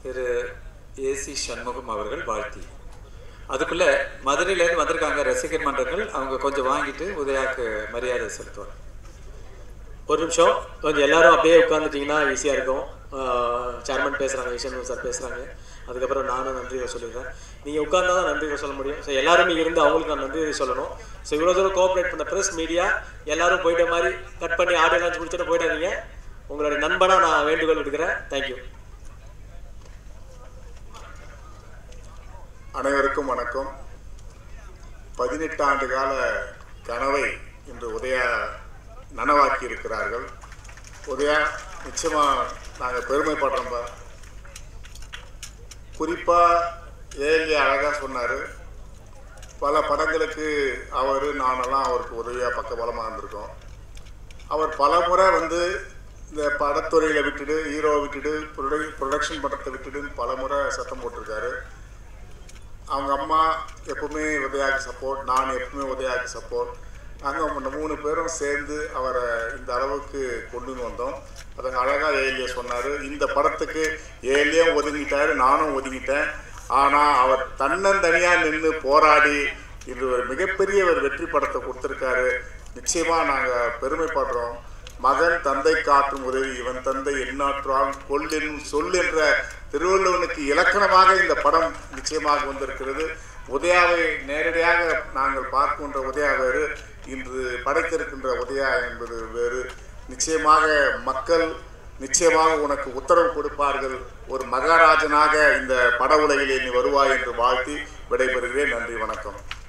திரு AC Shanmugam அவர்கள் வாழ்த்தி அதுக்குள்ள மதுரையிலேருந்து வந்திருக்காங்க ரசிகர் மன்றங்கள் அவங்க கொஞ்சம் வாங்கிட்டு உதயாக்கு மரியாதை செலுத்துவாங்க ஒரு நிமிஷம் கொஞ்சம் எல்லாரும் அப்படியே உட்காந்துட்டிங்கன்னா ஈஸியாக இருக்கும் சேர்மன் பேசுகிறாங்க விஷ்ணு சார் பேசுகிறாங்க அதுக்கப்புறம் நானும் நன்றி சொல்லிடுறேன் நீங்கள் உட்கார்ந்தா தான் நன்றி சொல்ல முடியும் ஸோ எல்லாரும் இங்கே இருந்து அவங்களுக்கு நான் நன்றி சொல்லணும் ஸோ இவ்வளோ தூரம் கோஆப்ரேட் பண்ண ப்ரெஸ் மீடியா எல்லாரும் போயிட்ட மாதிரி கட் பண்ணி ஆடியோ லான்ச் முடிச்சுட்டு போயிடாதீங்க உங்களுடைய நண்பனாக நான் வேண்டுகோள் விடுக்கிறேன் தேங்க்யூ அனைவருக்கும் வணக்கம் பதினெட்டு ஆண்டு கால கனவை இன்று உதயா நனவாக்கி இருக்கிறார்கள் உதயா நிச்சயமா நாங்கள் பெருமைப்படுறோம் குறிப்பாக ஏஎல்ஏ அழகாக சொன்னார் பல படங்களுக்கு அவர் நானெல்லாம் அவருக்கு உதவியாக பக்கபலமாக இருந்திருக்கோம் அவர் பல முறை வந்து இந்த படத்துறையில் விட்டுட்டு ஹீரோவை விட்டுட்டு ப்ரொடக் ப்ரொடக்ஷன் படத்தை விட்டுட்டுன்னு பல முறை சத்தம் போட்டிருக்காரு அவங்க அம்மா எப்பவுமே உதயாக்கு சப்போர்ட் நான் எப்பவுமே உதயாக்கு சப்போர்ட் நாங்கள் இந்த மூணு பேரும் சேர்ந்து அவரை இந்த அளவுக்கு கொண்டு வந்தோம் அதை அழகாக ஏஎல்ஏ சொன்னார் இந்த படத்துக்கு ஏஎல்ஏயும் ஒதுங்கிட்டாரு நானும் ஒதுங்கிட்டேன் ஆனால் அவர் தன்னந்தனியாக நின்று போராடி இது ஒரு மிகப்பெரிய ஒரு வெற்றி படத்தை கொடுத்துருக்காரு நிச்சயமாக நாங்கள் பெருமைப்படுறோம் மகன் தந்தை காட்டும் உதவி இவன் தந்தை எண்ணாற்றான் கொள்ளின் சொல் என்ற திருவள்ளுவனுக்கு இலக்கணமாக இந்த படம் நிச்சயமாக வந்திருக்கிறது உதயாவை நேரடியாக நாங்கள் பார்க்கின்ற உதயா வேறு இன்று படைத்திருக்கின்ற உதயா என்பது வேறு நிச்சயமாக மக்கள் நிச்சயமாக உனக்கு உத்தரவு கொடுப்பார்கள் ஒரு மகாராஜனாக இந்த பட உலகிலே நீ வருவாய் என்று வாழ்த்தி விடைபெறுகிறேன் நன்றி வணக்கம்